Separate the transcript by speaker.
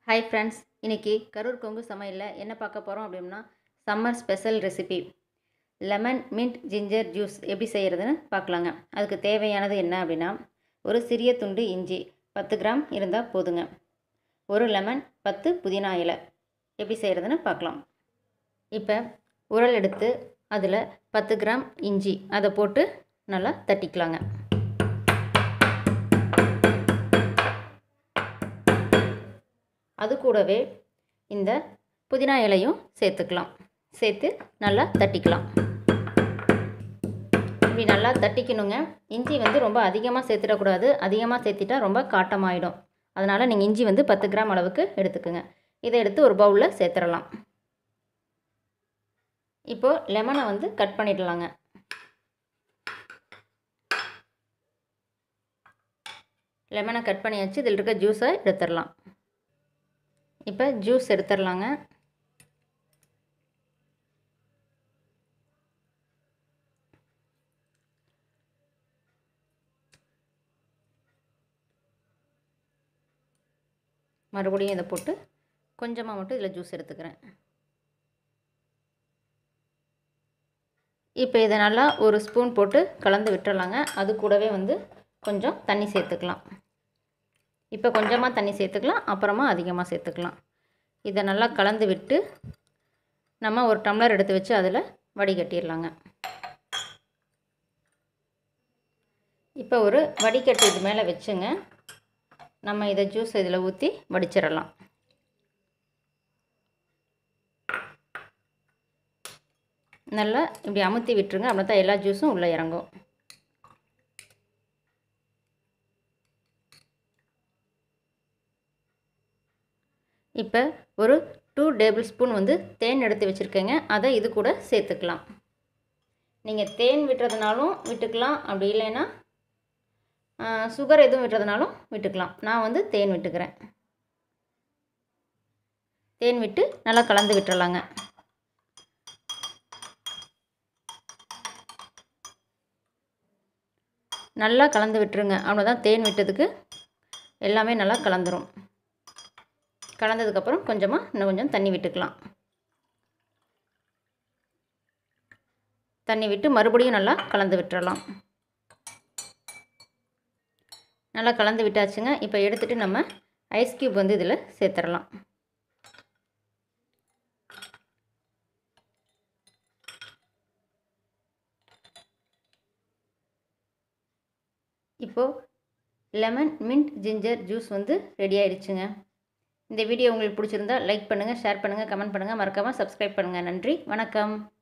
Speaker 1: hi friends இன்றைக்கி கரூர் கொங்கு சமையலில் என்ன பார்க்க போகிறோம் அப்படின்னா summer special recipe lemon mint ginger juice எப்படி செய்கிறதுன்னு பார்க்கலாங்க அதுக்கு தேவையானது என்ன அப்படின்னா ஒரு சிறிய துண்டு இஞ்சி பத்து கிராம் இருந்தால் போதுங்க ஒரு லெமன் பத்து புதினா இலை எப்படி செய்கிறதுன்னு பார்க்கலாம் இப்போ உரல் எடுத்து அதில் பத்து கிராம் இஞ்சி அதை போட்டு நல்லா தட்டிக்கலாங்க அது கூடவே இந்த புதினா இலையும் சேர்த்துக்கலாம் சேர்த்து நல்லா தட்டிக்கலாம் இப்படி நல்லா தட்டிக்கணுங்க இஞ்சி வந்து ரொம்ப அதிகமாக சேர்த்துடக்கூடாது அதிகமாக சேர்த்திட்டா ரொம்ப காட்டமாயிடும் அதனால் நீங்கள் இஞ்சி வந்து பத்து கிராம் அளவுக்கு எடுத்துக்கோங்க இதை எடுத்து ஒரு பவுலில் சேர்த்துடலாம் இப்போது லெமனை வந்து கட் பண்ணிடலாங்க லெமனை கட் பண்ணியாச்சு இதில் இருக்க ஜூஸை எடுத்துடலாம் இப்போ ஜூஸ் எடுத்துடலாங்க மறுபடியும் இதை போட்டு கொஞ்சமாக மட்டும் இதில் ஜூஸ் எடுத்துக்கிறேன் இப்போ இதை நல்லா ஒரு ஸ்பூன் போட்டு கலந்து விட்டுறலாங்க அது கூடவே வந்து கொஞ்சம் தண்ணி சேர்த்துக்கலாம் இப்போ கொஞ்சமாக தண்ணி சேர்த்துக்கலாம் அப்புறமா அதிகமாக சேர்த்துக்கலாம் இதை நல்லா கலந்து விட்டு நம்ம ஒரு டம்ளர் எடுத்து வச்சு அதில் வடிகட்டிடலாங்க இப்போ ஒரு வடிகட்டு இது மேலே வச்சுங்க நம்ம இதை ஜூஸ் இதில் ஊற்றி வடிச்சிடலாம் நல்லா இப்படி அமுத்தி விட்டுருங்க அப்படின்னா தான் எல்லா ஜூஸும் உள்ளே இறங்கும் இப்போ ஒரு டூ டேபிள் ஸ்பூன் வந்து தேன் எடுத்து வச்சுருக்கேங்க அதை இது கூட சேர்த்துக்கலாம் நீங்கள் தேன் விட்டுறதுனாலும் விட்டுக்கலாம் அப்படி இல்லைன்னா சுகர் எதுவும் விட்டுறதுனாலும் விட்டுக்கலாம் நான் வந்து தேன் விட்டுக்கிறேன் தேன் விட்டு நல்லா கலந்து விட்டுறலாங்க நல்லா கலந்து விட்டுருங்க அவ்வளோதான் தேன் விட்டதுக்கு எல்லாமே நல்லா கலந்துரும் கலந்ததுக்கப்புறம் கொஞ்சமாக இன்னும் கொஞ்சம் தண்ணி விட்டுக்கலாம் தண்ணி விட்டு மறுபடியும் நல்லா கலந்து விட்டுறலாம் நல்லா கலந்து விட்டாச்சுங்க இப்போ எடுத்துகிட்டு நம்ம ஐஸ் க்யூப் வந்து இதில் சேர்த்துடலாம் இப்போது லெமன் மின்ட் ஜிஞ்சர் ஜூஸ் வந்து ரெடி ஆயிடுச்சுங்க இந்த வீடியோ உங்களுக்கு பிடிச்சிருந்தா லைக் பண்ணுங்கள் ஷேர் பண்ணுங்கள் கமெண்ட் பண்ணுங்கள் மறக்காமல் சப்ஸ்கிரைப் பண்ணுங்கள் நன்றி வணக்கம்